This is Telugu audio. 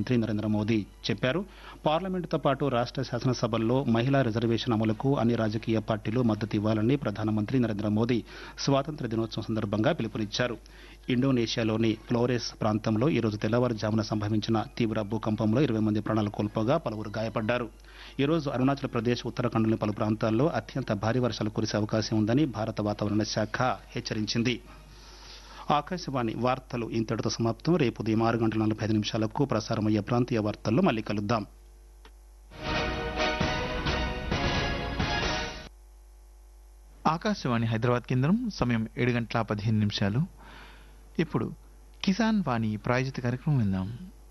ప్రధానమంత్రి నరేంద్ర మోదీ చెప్పారు పార్లమెంటుతో పాటు రాష్ట్ర శాసనసభల్లో మహిళా రిజర్వేషన్ అమలుకు అన్ని రాజకీయ పార్టీలు మద్దతు ఇవ్వాలని ప్రధానమంత్రి నరేంద్ర మోదీ స్వాతంత్ర దినోత్సవం సందర్భంగా పిలుపునిచ్చారు ఇండోనేషియాలోని ఫ్లోరెస్ ప్రాంతంలో ఈరోజు తెల్లవారుజామున సంభవించిన తీవ్ర భూకంపంలో ఇరవై మంది ప్రాణాలు కోల్పోగా పలువురు గాయపడ్డారు ఈరోజు అరుణాచల్ ప్రదేశ్ ఉత్తరాఖండ్లోని పలు ప్రాంతాల్లో అత్యంత భారీ వర్షాలు కురిసే అవకాశం ఉందని భారత వాతావరణ శాఖ హెచ్చరించింది ఆకాశవాణి వార్తలు ఇంతటితో సమాప్తం రేపు ఉదయం ఆరు గంటల నలభై ఐదు నిమిషాలకు ప్రసారమయ్యే ప్రాంతీయ వార్తల్లో మళ్ళీ కలుద్దాం ఆకాశవాణి హైదరాబాద్ కేంద్రం సమయం ఏడు గంటల పదిహేను నిమిషాలు ఇప్పుడు కిసాన్ వాణి ప్రాయోజిత కార్యక్రమం విందాం